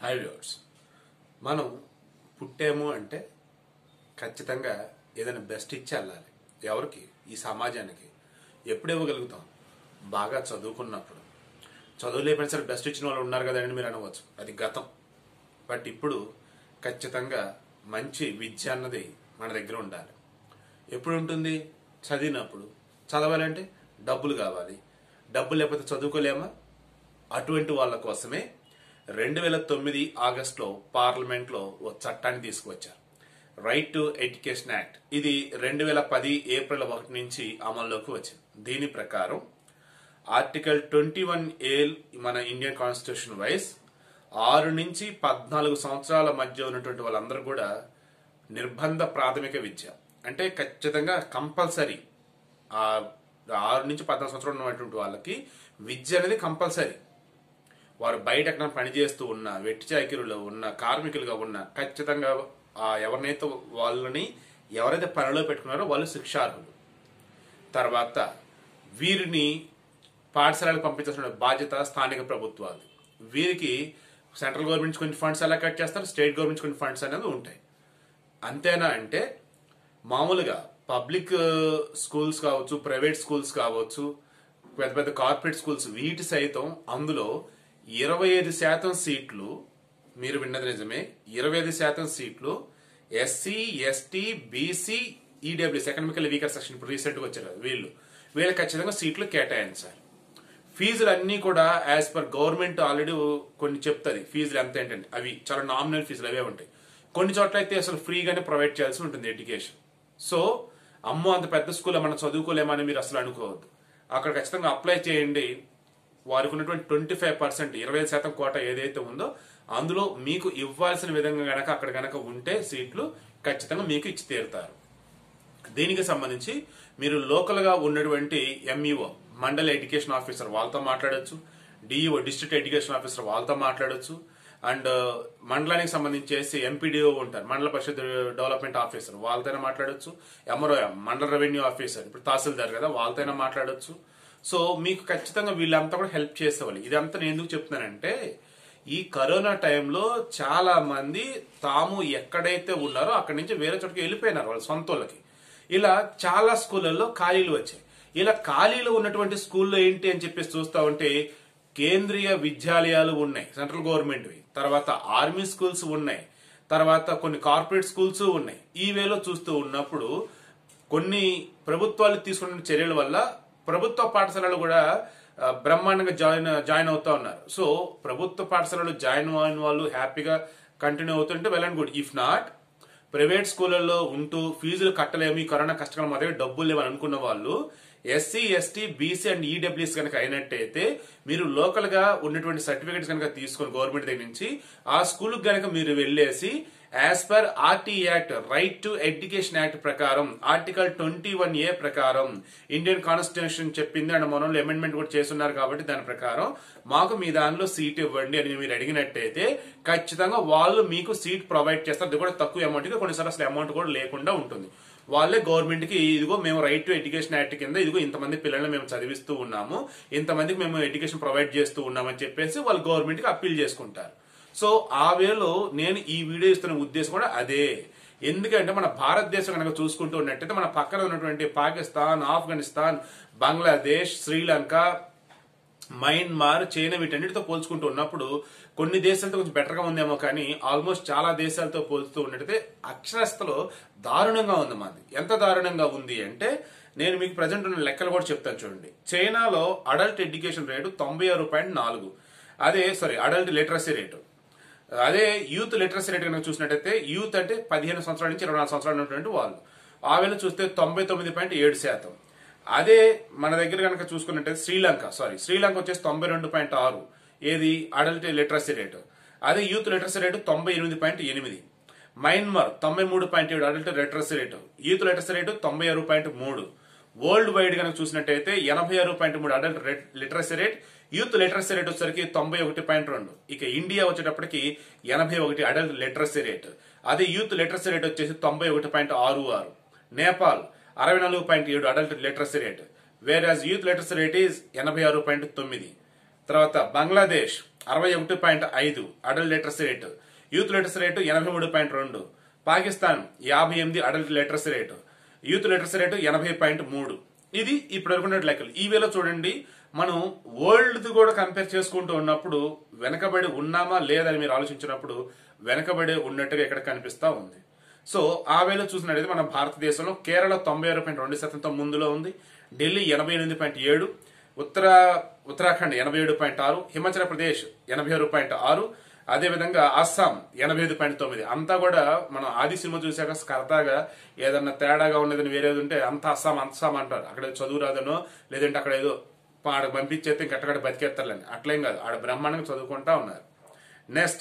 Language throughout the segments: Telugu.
హై వ్యూవర్స్ మనం పుట్టాము అంటే ఖచ్చితంగా ఏదైనా బెస్ట్ ఇచ్చి వెళ్ళాలి ఎవరికి ఈ సమాజానికి ఎప్పుడు ఇవ్వగలుగుతాం బాగా చదువుకున్నప్పుడు చదువు లేకపోయినా సరే బెస్ట్ ఇచ్చిన వాళ్ళు ఉన్నారు కదండి మీరు అనవచ్చు అది గతం బట్ ఇప్పుడు ఖచ్చితంగా మంచి విద్య అన్నది మన దగ్గర ఉండాలి ఎప్పుడు ఉంటుంది చదివినప్పుడు చదవాలంటే డబ్బులు కావాలి డబ్బులు లేకపోతే చదువుకోలేమా అటువంటి వాళ్ళ కోసమే రెండు వేల తొమ్మిది ఆగస్టులో పార్లమెంట్లో ఓ చట్టాన్ని తీసుకువచ్చారు రైట్ టు ఎడ్యుకేషన్ యాక్ట్ ఇది రెండు వేల పది ఏప్రిల్ ఒకటి నుంచి అమల్లోకి వచ్చింది దీని ప్రకారం ఆర్టికల్ ట్వంటీ వన్ ఏ మన ఇండియన్ కాన్స్టిట్యూషన్ వైజ్ ఆరు నుంచి పద్నాలుగు సంవత్సరాల మధ్య ఉన్నటువంటి వాళ్ళందరూ కూడా నిర్బంధ ప్రాథమిక విద్య అంటే ఖచ్చితంగా కంపల్సరీ ఆ ఆరు నుంచి పద్నాలుగు సంవత్సరాలు ఉన్నటువంటి వాళ్ళకి విద్య అనేది కంపల్సరీ వారు బయట ఎక్కడ పని చేస్తూ ఉన్న వెట్టి చాకిరులో ఉన్న కార్మికులుగా ఉన్న ఖచ్చితంగా ఆ ఎవరినైతే వాళ్ళని ఎవరైతే పనిలో పెట్టుకున్నారో వాళ్ళు శిక్షార్హులు తర్వాత వీరిని పాఠశాలకు పంపించాల్సిన బాధ్యత స్థానిక ప్రభుత్వాలు వీరికి సెంట్రల్ గవర్నమెంట్ కొన్ని ఫండ్స్ ఎలా కట్ చేస్తారు స్టేట్ గవర్నమెంట్ కొన్ని ఫండ్స్ అనేది ఉంటాయి అంతేనా అంటే మామూలుగా పబ్లిక్ స్కూల్స్ కావచ్చు ప్రైవేట్ స్కూల్స్ కావచ్చు పెద్ద పెద్ద కార్పొరేట్ స్కూల్స్ వీటి సైతం అందులో ఇరవై ఐదు శాతం సీట్లు మీరు విన్నది నిజమే ఇరవై ఐదు శాతం సీట్లు SC ST BC EWS economical weaker section ఇప్పుడు రీసెంట్గా వచ్చారు వీళ్ళు వీళ్ళకి ఖచ్చితంగా సీట్లు కేటాయించాలి ఫీజులు అన్నీ కూడా యాజ్ పర్ గవర్నమెంట్ ఆల్రెడీ కొన్ని చెప్తుంది ఫీజులు ఎంత ఏంటంటే అవి చాలా నామినల్ ఫీజులు అవే ఉంటాయి కొన్ని చోట్ల అయితే అసలు ఫ్రీగానే ప్రొవైడ్ చేయాల్సి ఉంటుంది ఎడ్యుకేషన్ సో అమ్మో అంత పెద్ద స్కూల్లో మనం చదువుకోలేమని మీరు అసలు అనుకోవద్దు అక్కడ ఖచ్చితంగా అప్లై చేయండి వారికి ఉన్నటువంటి ట్వంటీ ఫైవ్ పర్సెంట్ ఇరవై శాతం కోట ఏదైతే ఉందో అందులో మీకు ఇవ్వాల్సిన విధంగా గనక అక్కడ గనక ఉంటే సీట్లు ఖచ్చితంగా మీకు ఇచ్చి తీరుతారు దీనికి సంబంధించి మీరు లోకల్ గా ఉన్నటువంటి ఎంఈఓ మండల ఎడ్యుకేషన్ ఆఫీసర్ వాళ్ళతో మాట్లాడొచ్చు డిఈఓ డిస్ట్రిక్ట్ ఎడ్యుకేషన్ ఆఫీసర్ వాళ్ళతో మాట్లాడొచ్చు అండ్ మండలానికి సంబంధించేసి ఎంపీడీఓ ఉంటారు మండల పరిషత్ డెవలప్మెంట్ ఆఫీసర్ వాళ్ళతోనే మాట్లాడొచ్చు ఎంఆర్ఓ మండల రెవెన్యూ ఆఫీసర్ ఇప్పుడు తహసీల్దార్ కదా వాళ్ళతోనే మాట్లాడొచ్చు సో మీకు ఖచ్చితంగా వీళ్ళంతా కూడా హెల్ప్ చేసేవాళ్ళు ఇదంతా నేను ఎందుకు చెప్తున్నానంటే ఈ కరోనా టైంలో చాలా మంది తాము ఎక్కడైతే ఉన్నారో అక్కడి నుంచి వేరే చోటుకి వెళ్ళిపోయినారు వాళ్ళ సొంత వాళ్ళకి ఇలా చాలా స్కూళ్ళల్లో ఖాళీలు వచ్చాయి ఇలా ఖాళీలు ఉన్నటువంటి స్కూల్లో ఏంటి అని చెప్పేసి చూస్తా ఉంటే కేంద్రీయ విద్యాలయాలు ఉన్నాయి సెంట్రల్ గవర్నమెంట్వి తర్వాత ఆర్మీ స్కూల్స్ ఉన్నాయి తర్వాత కొన్ని కార్పొరేట్ స్కూల్స్ ఉన్నాయి ఈ వేలో చూస్తూ ఉన్నప్పుడు కొన్ని ప్రభుత్వాలు తీసుకున్న చర్యల వల్ల ప్రభుత్వ పాఠశాలలు కూడా ఆ, బ్రహ్మాండంగా జాయిన్ జాయిన్ అవుతా ఉన్నారు సో ప్రభుత్వ పాఠశాలలో జాయిన్ అయిన వాళ్ళు హ్యాపీగా కంటిన్యూ అవుతుంటే well and good if not private స్కూళ్ళల్లో ఉంటూ ఫీజులు కట్టలేము ఈ కరోనా కష్టకాలం అదే డబ్బులు లేవని అనుకున్న వాళ్ళు SC ST BC and EWS కనుక అయినట్టయితే మీరు లోకల్ గా ఉన్నటువంటి సర్టిఫికేట్స్ కనుక తీసుకొని గవర్నమెంట్ దగ్గర నుంచి ఆ స్కూల్ కనుక మీరు వెళ్ళేసి as per RT act right to education act ప్రకారం ఆర్టికల్ ట్వంటీ వన్ ఏ ప్రకారం ఇండియన్ కాన్స్టిట్యూషన్ చెప్పింది అండ్ మనలో అమెండ్మెంట్ కూడా చేస్తున్నారు కాబట్టి దాని ప్రకారం మాకు మీ దానిలో సీట్ ఇవ్వండి అని మీరు అడిగినట్టయితే ఖచ్చితంగా వాళ్ళు మీకు సీట్ ప్రొవైడ్ చేస్తారు అది కూడా తక్కువ అమౌంట్ కి కొన్నిసార్లు అసలు అమౌంట్ కూడా లేకుండా ఉంటుంది వాళ్ళే గవర్నమెంట్ కి ఇదిగో మేము రైట్ టు ఎడ్యుకేషన్ యాక్ట్ కింద ఇదిగో ఇంతమంది పిల్లల్ని మేము చదివిస్తూ ఉన్నాము ఇంతమందికి మేము ఎడ్యుకేషన్ ప్రొవైడ్ చేస్తూ ఉన్నామని చెప్పేసి వాళ్ళు గవర్నమెంట్ కి అప్పీల్ చేసుకుంటారు సో ఆ వేలో నేను ఈ వీడియో ఇస్తున్న ఉద్దేశం కూడా అదే ఎందుకంటే మన భారతదేశం కనుక చూసుకుంటూ ఉన్నట్టయితే మన పక్కన ఉన్నటువంటి పాకిస్తాన్ ఆఫ్ఘనిస్తాన్ బంగ్లాదేశ్ శ్రీలంక మయన్మార్ చైనా వీటన్నిటితో పోల్చుకుంటూ ఉన్నప్పుడు కొన్ని దేశాలతో కొంచెం బెటర్గా ఉందేమో కానీ ఆల్మోస్ట్ చాలా దేశాలతో పోల్చుతూ ఉన్నట్టయితే అక్షరాస్యతలో దారుణంగా ఉంది మాది ఎంత దారుణంగా ఉంది అంటే నేను మీకు ప్రజెంట్ ఉన్న లెక్కలు కూడా చెప్తాను చూడండి చైనాలో అడల్ట్ ఎడ్యుకేషన్ రేటు తొంభై ఆరు పాయింట్ నాలుగు అదే సారీ అడల్ట్ లిటరసీ రేటు అదే యూత్ లిటరసీ రేట్ కనుక చూసినట్టయితే యూత్ అంటే పదిహేను సంవత్సరాల నుంచి ఇరవై నాలుగు సంవత్సరాలు ఉన్నటువంటి వాళ్ళు ఆ వేళ చూస్తే తొంభై తొమ్మిది పాయింట్ ఏడు శాతం అదే మన దగ్గర కనుక చూసుకున్నట్టయితే శ్రీలంక సారీ శ్రీలంక వచ్చేసి తొంభై రెండు పాయింట్ ఆరు ఏది అడల్ట్ లిటరసీ రేటు అదే యూత్ లిటరసీ రేటు తొంభై ఎనిమిది పాయింట్ ఎనిమిది మయన్మార్ తొంభై మూడు పాయింట్ ఏడు adult literacy rate youth literacy rate తొంభై ఆరు పాయింట్ మూడు వరల్డ్ వైడ్ కనుక చూసినట్టయితే ఎనభై ఆరు పాయింట్ మూడు adult literacy rate youth literacy rate వచ్చేసరికి తొంభై ఒకటి పాయింట్ రెండు ఇక ఇండియా వచ్చేటప్పటికి ఎనభై ఒకటి అడల్ట్ లిటరసీ రేట్ అదే యూత్ లిటరసీ రేట్ వచ్చేసి తొంభై ఒకటి పాయింట్ ఆరు ఆరు నేపాల్ అరవై నాలుగు పాయింట్ ఏడు adult literacy rate whereas youth literacy rate is ఎనభై ఆరు పాయింట్ తొమ్మిది తర్వాత బంగ్లాదేశ్ అరవై ఒకటి పాయింట్ ఐదు adult literacy rate youth literacy rate ఎనభై మూడు పాయింట్ రెండు పాకిస్తాన్ యాభై ఎనిమిది adult literacy rate youth literacy rate ఎనభై పాయింట్ మూడు ఇది ఇప్పుడు వరకు లెక్కలు ఈ వేళ చూడండి మనం వరల్డ్ కూడా కంపేర్ చేసుకుంటూ ఉన్నప్పుడు వెనకబడి ఉన్నామా లేదని మీరు ఆలోచించినప్పుడు వెనకబడి ఉన్నట్టుగా ఇక్కడ కనిపిస్తా ఉంది సో ఆ వేళ చూసినట్టయితే మన భారతదేశంలో కేరళ తొంభై ఆరు పాయింట్ రెండు శాతంతో ముందులో ఉంది ఢిల్లీ ఎనభై ఎనిమిది పాయింట్ ఏడు ఉత్తర ఉత్తరాఖండ్ ఎనభై ఏడు పాయింట్ ఆరు హిమాచల్ ప్రదేశ్ ఎనభై ఆరు పాయింట్ ఆరు అదేవిధంగా అస్సాం ఎనభై ఐదు పాయింట్ తొమ్మిది అంతా కూడా మనం ఆది సినిమా చూశాక సరదాగా ఏదన్నా తేడాగా ఉన్నదని వేరేది ఉంటే అంత అస్సాం అస్సాం అంటారు అక్కడ చదువు రాదనో లేదంటే అక్కడ ఏదో ఆడ పంపించేస్తే ఇంకక్కడ బతికేస్తారులేని అట్లేం కాదు ఆడ బ్రహ్మాండంగా చదువుకుంటా ఉన్నారు నెక్స్ట్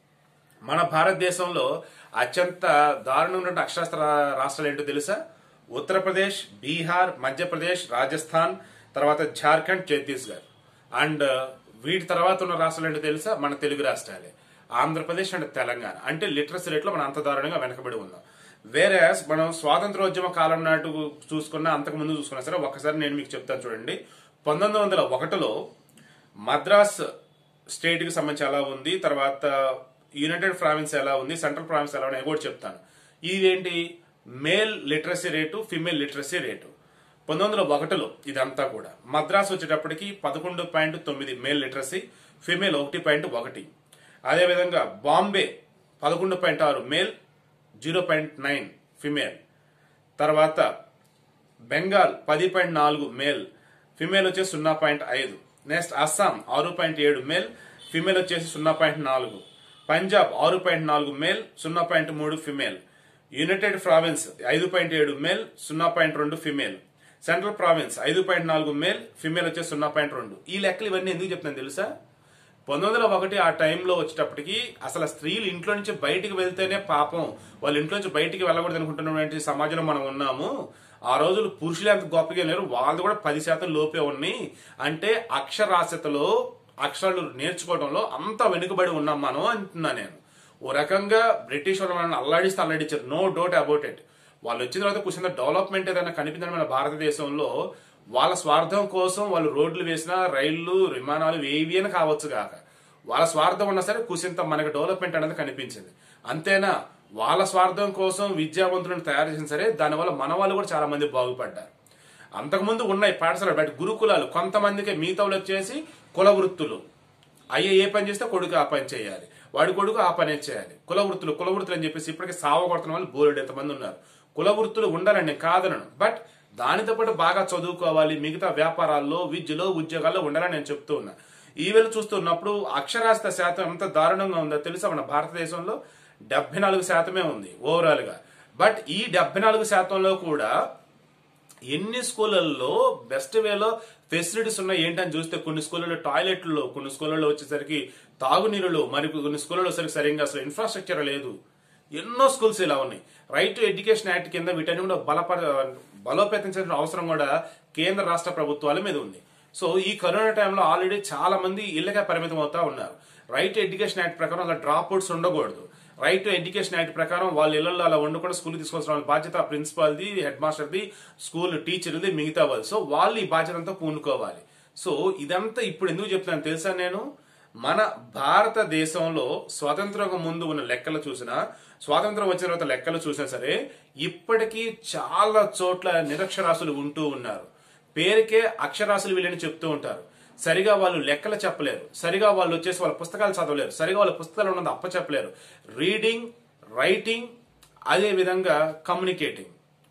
మన భారతదేశంలో అత్యంత దారుణమైన అక్షరాస్త్ర రాష్ట్రాలు ఏంటో తెలుసా ఉత్తరప్రదేశ్ బీహార్ మధ్యప్రదేశ్ రాజస్థాన్ తర్వాత జార్ఖండ్ ఛత్తీస్గఢ్ అండ్ వీటి తర్వాత ఉన్న రాష్ట్రాలు ఏంటో తెలుసా మన తెలుగు రాష్ట్రాలే ఆంధ్రప్రదేశ్ అండ్ తెలంగాణ అంటే లిటరసీ రేట్లో మనం అంత దారుణంగా వెనకబడి ఉన్నాం వేరే మనం స్వాతంత్రోద్యమ కాలం నాటు చూసుకున్నా అంతకు ముందు చూసుకున్నా సరే ఒకసారి నేను మీకు చెప్తాను చూడండి పంతొమ్మిది వందల ఒకటిలో మద్రాస్ స్టేట్ కి సంబంధించి ఎలా ఉంది తర్వాత యునైటెడ్ ప్రావిన్స్ ఎలా ఉంది సెంట్రల్ ప్రావిన్స్ ఎలా ఉన్నాయి కూడా చెప్తాను ఇదేంటి male literacy rate female literacy rate పంతొమ్మిది వందల ఒకటిలో ఇదంతా కూడా మద్రాస్ వచ్చేటప్పటికి పదకొండు పాయింట్ తొమ్మిది మేల్ లిటరసీ ఫిమేల్ ఒకటి పాయింట్ ఒకటి అదేవిధంగా బాంబే పదకొండు పాయింట్ ఆరు male zero point nine female తర్వాత బెంగాల్ పది పాయింట్ నాలుగు మేల్ ఫిమేల్ వచ్చేసి సున్నా పాయింట్ ఐదు నెక్స్ట్ అస్సాం ఆరు పాయింట్ ఏడు మేల్ ఫిమేల్ వచ్చేసి సున్నా పాయింట్ నాలుగు పంజాబ్ ఆరు పాయింట్ నాలుగు మేల్ సున్నా పాయింట్ మూడు ఫిమేల్ యునైటెడ్ ప్రావిన్స్ ఐదు పాయింట్ ఏడు మేల్ సున్నా పాయింట్ రెండు ఫిమేల్ సెంట్రల్ ప్రావిన్స్ ఐదు పాయింట్ నాలుగు మేల్ ఫిమేల్ వచ్చేసి సున్నా పాయింట్ రెండు ఈ లెక్కలు ఇవన్నీ ఎందుకు చెప్తున్నాను తెలుసా పంతొమ్మిది వందల ఒకటి ఆ టైంలో వచ్చేటప్పటికి అసలు స్త్రీలు ఇంట్లో నుంచి బయటికి వెళ్తేనే పాపం వాళ్ళ ఇంట్లో నుంచి బయటికి వెళ్ళకూడదు అనుకుంటున్నటువంటి సమాజంలో మనం ఉన్నాము ఆ రోజులు పురుషులు ఎంత గొప్పగా లేరు వాళ్ళు కూడా పది శాతం లోపే ఉన్నాయి అంటే అక్షరాస్యతలో అక్షరాలు నేర్చుకోవడంలో అంత వెనుకబడి ఉన్నాం మనం అంటున్నా నేను ఓ రకంగా బ్రిటిష్ వాళ్ళు మనల్ని అల్లాడిస్తే అల్లాడించారు నో డౌట్ అబౌట్ ఇట్ వాళ్ళు వచ్చిన తర్వాత కూర్చున్న డెవలప్మెంట్ ఏదైనా కనిపిందని మన భారతదేశంలో వాళ్ళ స్వార్థం కోసం వాళ్ళు రోడ్లు వేసినా రైళ్లు విమానాలు ఏవి అని కావచ్చు కాక వాళ్ళ స్వార్థం ఉన్నా సరే కుసింత మనకు డెవలప్మెంట్ అనేది కనిపించింది అంతేనా వాళ్ళ స్వార్థం కోసం విద్యావంతులను తయారు చేసిన సరే దానివల్ల మన వాళ్ళు కూడా చాలా మంది బాగుపడ్డారు అంతకుముందు ఉన్నాయి పాఠశాలలు బయట గురుకులాలు కొంతమందికి మిగతాలు వచ్చేసి కుల వృత్తులు అయ్యే ఏ పని చేస్తే కొడుకు ఆ పని చేయాలి వాడి కొడుకు ఆ పనే చేయాలి కుల వృత్తులు కుల వృత్తులు అని చెప్పేసి ఇప్పటికే సావ కొడుతున్న వాళ్ళు బోలెడు ఎంతమంది ఉన్నారు కుల వృత్తులు ఉండాలని నేను కాదనను బట్ దానితో పాటు బాగా చదువుకోవాలి మిగతా వ్యాపారాల్లో విద్యలో ఉద్యోగాల్లో ఉండాలని నేను చెప్తూ ఉన్నా ఈవేళ చూస్తున్నప్పుడు అక్షరాస్యత శాతం ఎంత దారుణంగా ఉందో తెలుసా మన భారతదేశంలో డెబ్బై నాలుగు శాతమే ఉంది ఓవరాల్ గా బట్ ఈ డెబ్బై నాలుగు శాతంలో కూడా ఎన్ని స్కూళ్ళల్లో బెస్ట్ వేలో ఫెసిలిటీస్ ఉన్నాయి ఏంటని చూస్తే కొన్ని స్కూళ్ళలో టాయిలెట్లు కొన్ని స్కూళ్ళలో వచ్చేసరికి తాగునీరులు మరి కొన్ని స్కూళ్ళలో సరికి సరిగ్గా అసలు ఇన్ఫ్రాస్ట్రక్చర్ లేదు ఎన్నో స్కూల్స్ ఇలా ఉన్నాయి రైట్ టు ఎడ్యుకేషన్ యాక్ట్ కింద వీటన్ని కూడా బలపర బలోపేతం చేసిన అవసరం కూడా కేంద్ర రాష్ట్ర ప్రభుత్వాల మీద ఉంది సో ఈ కరోనా టైంలో ఆల్రెడీ చాలా మంది ఇళ్ళకే పరిమితం అవుతా ఉన్నారు రైట్ టు ఎడ్యుకేషన్ యాక్ట్ ప్రకారం అలా డ్రాప్ అవుట్స్ ఉండకూడదు రైట్ టు ఎడ్యుకేషన్ యాక్ట్ ప్రకారం వాళ్ళ ఇళ్లలో అలా వండుకొని స్కూల్ తీసుకోవాల్సిన వాళ్ళ బాధ్యత ప్రిన్సిపాల్ది హెడ్ మాస్టర్ది స్కూల్ టీచర్ది మిగతా వాళ్ళు సో వాళ్ళు ఈ బాధ్యత అంతా పూనుకోవాలి సో ఇదంతా ఇప్పుడు ఎందుకు చెప్తున్నాను తెలుసా నేను మన భారతదేశంలో స్వాతంత్రం ముందు ఉన్న లెక్కలు చూసినా స్వాతంత్రం వచ్చిన తర్వాత లెక్కలు చూసినా సరే ఇప్పటికీ చాలా చోట్ల నిరక్షరాస్యులు ఉంటూ ఉన్నారు పేరుకే అక్షరాస్యులు వీళ్ళని చెప్తూ ఉంటారు సరిగా వాళ్ళు లెక్కలు చెప్పలేరు సరిగా వాళ్ళు వచ్చేసి వాళ్ళ పుస్తకాలు చదవలేరు సరిగా వాళ్ళ పుస్తకాలు ఉన్నది అప్ప చెప్పలేరు రీడింగ్ రైటింగ్ అదే విధంగా కమ్యూనికేటింగ్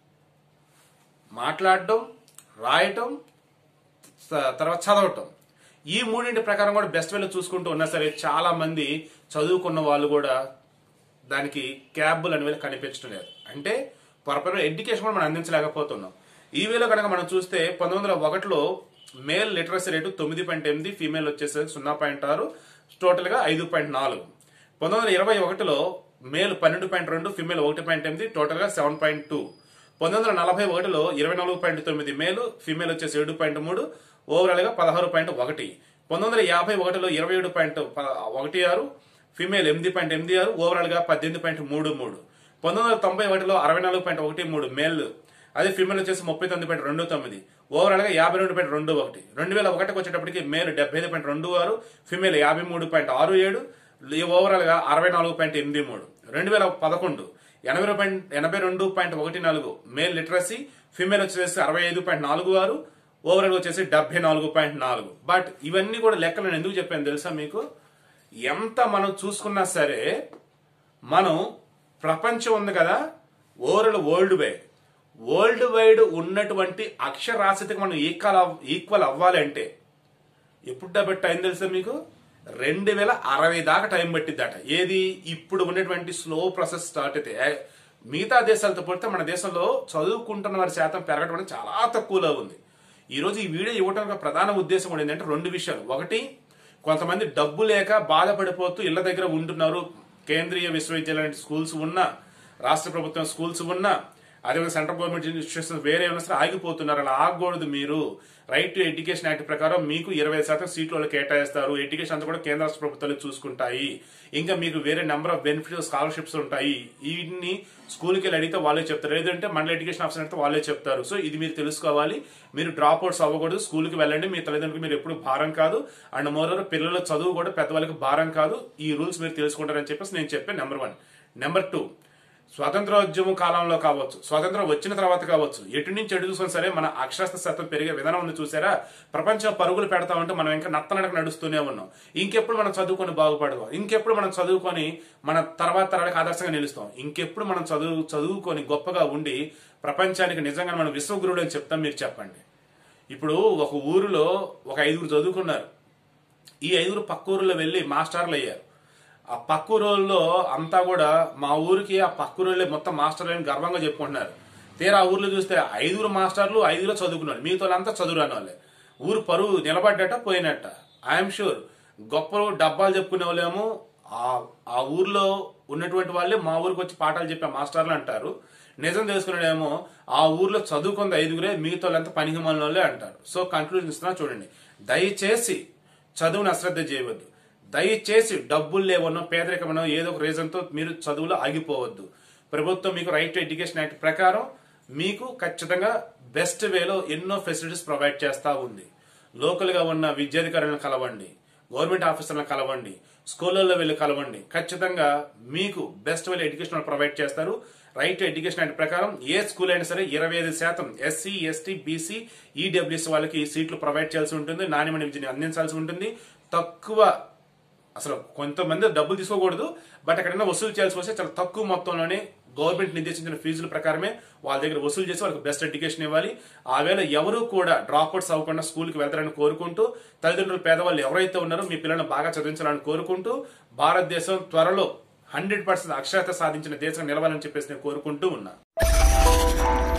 మాట్లాడటం రాయటం స- తర్వాత చదవటం ఈ మూడింటి ప్రకారం కూడా బెస్ట్ వేలో చూసుకుంటూ ఉన్నా సరే చాలా మంది చదువుకున్న వాళ్ళు కూడా దానికి క్యాబులు అనేవి కనిపించడం లేదు అంటే పర్పర్ ఎడ్యుకేషన్ కూడా మనం అందించలేకపోతున్నాం ఈ వేలో కనుక మనం చూస్తే పంతొమ్మిది వందల ఒకటిలో మేల్ లిటరసీ రేటు తొమ్మిది పాయింట్ ఎనిమిది ఫీమేల్ వచ్చేసరికి సున్నా పాయింట్ ఆరు టోటల్ గా ఐదు పాయింట్ నాలుగు పంతొమ్మిది వందల ఇరవై ఒకటిలో మేల్ పన్నెండు పాయింట్ రెండు ఫీమేల్ ఒకటి పాయింట్ ఎనిమిది టోటల్ గా సెవెన్ పాయింట్ టూ పంతొమ్మిది వందల నలభై ఒకటిలో ఇరవై నాలుగు పాయింట్ తొమ్మిది మేలు ఫీమేల్ వచ్చేసి ఏడు పాయింట్ మూడు ఓవరాల్ గా పదహారు పాయింట్ ఒకటి పంతొమ్మిది వందల యాభై ఒకటిలో ఇరవై ఏడు పాయింట్ ప- ఒకటి ఆరు ఫీమేల్ ఎనిమిది పాయింట్ ఎనిమిది ఆరు ఓవరాల్ గా పద్దెనిమిది పాయింట్ మూడు మూడు పంతొమ్మిది వందల తొంభై ఒకటిలో అరవై నాలుగు పాయింట్ ఒకటి మూడు మేల్ అదే ఫీమేల్ వచ్చేసి ముప్పై తొమ్మిది పాయింట్ రెండు తొమ్మిది ఓవరాల్ గా యాభై రెండు పాయింట్ రెండు ఒకటి రెండు వేల ఒకటికి వచ్చేటప్పటికి మేల్ డెబ్బై ఐదు పాయింట్ రెండు ఆరు ఫిమేల్ యాభై మూడు పాయింట్ ఆరు ఏడు ఓవరాల్ గా అరవై నాలుగు పాయింట్ ఎనిమిది మూడు రెండు వేల పదకొండు ఎనభై రెండు పాయింట్ ఎనభై రెండు పాయింట్ ఒకటి నాలుగు మేల్ లిటరసీ ఫిమేల్ వచ్చేసి అరవై ఐదు పాయింట్ నాలుగు ఆరు ఓవరాల్ వచ్చేసి డెబ్బై నాలుగు పాయింట్ నాలుగు బట్ ఇవన్నీ కూడా లెక్కలు నేను ఎందుకు చెప్పాను తెలుసా మీకు ఎంత మనం చూసుకున్నా సరే మనం ప్రపంచం ఉంది కదా overall worldwide worldwide ఉన్నటువంటి అక్షరాస్యతకి మనం ఈక్వల్ అవ్- ఈక్వల్ అవ్వాలంటే ఎప్పుడు డబ్బు టైం తెలుసా మీకు రెండు వేల అరవై దాకా టైం పట్టిద్దట ఏది ఇప్పుడు ఉన్నటువంటి స్లో ప్రాసెస్ స్టార్ట్ అయితే ఏ- మిగతా దేశాలతో పోలిస్తే మన దేశంలో చదువుకుంటున్న వారి శాతం పెరగడం అనేది చాలా తక్కువలో ఉంది ఈ రోజు ఈ వీడియో ఇవ్వడం యొక్క ప్రధాన ఉద్దేశం కూడా ఏంటంటే రెండు విషయాలు ఒకటి కొంతమంది డబ్బు లేక బాధపడిపోతూ ఇళ్ల దగ్గర ఉంటున్నారు కేంద్రీయ విశ్వవిద్యాలయం స్కూల్స్ ఉన్నా రాష్ట్ర ప్రభుత్వం స్కూల్స్ ఉన్నా అదేవిధంగా సెంట్రల్ గవర్నమెంట్ ఇన్స్టిట్యూషన్స్ వేరే ఏమైనా సరే ఆగిపోతున్నారు అలా ఆగకూడదు మీరు రైట్ టు ఎడ్యుకేషన్ యాక్ట్ ప్రకారం మీకు ఇరవై శాతం సీట్లు వాళ్ళు కేటాయిస్తారు ఎడ్యుకేషన్ అంతా కూడా కేంద్ర రాష్ట్ర ప్రభుత్వాలు చూసుకుంటాయి ఇంకా మీకు వేరే నెంబర్ ఆఫ్ బెనిఫిట్స్ స్కాలర్షిప్స్ ఉంటాయి వీటిని స్కూల్కి వెళ్ళి అడిగితే వాళ్ళే చెప్తారు లేదంటే మండల ఎడ్యుకేషన్ ఆఫీసర్ అయితే వాళ్ళే చెప్తారు సో ఇది మీరు తెలుసుకోవాలి మీరు డ్రాప్ అవుట్స్ అవ్వకూడదు స్కూల్కి వెళ్ళండి మీ తల్లిదండ్రులకు మీరు ఎప్పుడు భారం కాదు అండ్ మోరోవర్ పిల్లల చదువు కూడా పెద్దవాళ్ళకి భారం కాదు ఈ రూల్స్ మీరు తెలుసుకుంటారని చెప్పేసి నేను చెప్పాను నెంబర్ వన్ నెంబర్ టూ స్వాతంత్రోద్యమ కాలంలో కావచ్చు స్వాతంత్రం వచ్చిన తర్వాత కావచ్చు ఎటు నుంచి ఎటు చూసినా సరే మన అక్షరాస్యత శాతం పెరిగే విధానం ఉంది చూసారా ప్రపంచం పరుగులు పెడతా ఉంటే మనం ఇంకా నత్తనడక నడుస్తూనే ఉన్నాం ఇంకెప్పుడు మనం చదువుకొని బాగుపడదాం ఇంకెప్పుడు మనం చదువుకొని మన తర్వాత తరాలకు ఆదర్శంగా నిలుస్తాం ఇంకెప్పుడు మనం చదువు చదువుకొని గొప్పగా ఉండి ప్రపంచానికి నిజంగా మనం విశ్వగురుడు అని చెప్తాం మీరు చెప్పండి ఇప్పుడు ఒక ఊరిలో ఒక ఐదుగురు చదువుకున్నారు ఈ ఐదుగురు పక్క ఊరిలో వెళ్ళి మాస్టర్లు అయ్యారు ఆ పక్క ఊరిలో అంతా కూడా మా ఊరికి ఆ పక్క ఊరిలో మొత్తం మాస్టర్లు అని గర్వంగా చెప్పుకుంటున్నారు తీరా ఆ ఊర్లో చూస్తే ఐదుగురు మాస్టర్లు ఐదుగురు చదువుకున్నారు మిగతా వాళ్ళంతా చదువు రాని వాళ్ళే ఊరు పరువు నిలబడ్డట పోయినట్ట ఐఎమ్ షూర్ గొప్పలు డబ్బాలు చెప్పుకునే వాళ్ళేమో ఆ ఆ ఊర్లో ఉన్నటువంటి వాళ్ళే మా ఊరికి వచ్చి పాఠాలు చెప్పే మాస్టర్లు అంటారు నిజం తెలుసుకునేదేమో ఆ ఊర్లో చదువుకుంది ఐదుగురే మిగతా వాళ్ళంతా పనికిమాలిన వాళ్ళే అంటారు సో కంక్లూజన్ ఇస్తున్నా చూడండి దయచేసి చదువును అశ్రద్ధ చేయవద్దు దయచేసి డబ్బులు లేవనో పేదరికమనో ఏదో ఒక రీజన్తో మీరు చదువులో ఆగిపోవద్దు ప్రభుత్వం మీకు రైట్ టు ఎడ్యుకేషన్ యాక్ట్ ప్రకారం మీకు ఖచ్చితంగా బెస్ట్ వేలో ఎన్నో ఫెసిలిటీస్ ప్రొవైడ్ చేస్తా ఉంది లోకల్ గా ఉన్న విద్యాధికారులను కలవండి గవర్నమెంట్ ఆఫీసర్లను కలవండి స్కూళ్ళల్లో వెళ్ళి కలవండి ఖచ్చితంగా మీకు బెస్ట్ వేలో ఎడ్యుకేషన్ ప్రొవైడ్ చేస్తారు రైట్ టు ఎడ్యుకేషన్ యాక్ట్ ప్రకారం ఏ స్కూల్ అయినా సరే ఇరవై ఐదు శాతం ఎస్సీ ఎస్టీ బీసీ ఈడబ్ల్యూఎస్ వాళ్ళకి సీట్లు ప్రొవైడ్ చేయాల్సి ఉంటుంది నాణ్యమైన విద్యని అందించాల్సి ఉంటుంది తక్కువ అసలు కొంతమంది డబ్బులు తీసుకోకూడదు బట్ ఎక్కడైనా వసూలు చేయాల్సి వస్తే చాలా తక్కువ మొత్తంలోనే గవర్నమెంట్ నిర్దేశించిన ఫీజుల ప్రకారమే వాళ్ళ దగ్గర వసూలు చేసి వాళ్ళకి బెస్ట్ ఎడ్యుకేషన్ ఇవ్వాలి ఆ వేళ ఎవరు కూడా డ్రాప్ అవుట్స్ అవ్వకుండా స్కూల్కి వెళ్తారని కోరుకుంటూ తల్లిదండ్రులు పేదవాళ్ళు ఎవరైతే ఉన్నారో మీ పిల్లలను బాగా చదివించాలని కోరుకుంటూ భారతదేశం త్వరలో హండ్రెడ్ పర్సెంట్ అక్షరత సాధించిన దేశం నిలవాలని చెప్పేసి నేను కోరుకుంటూ ఉన్నా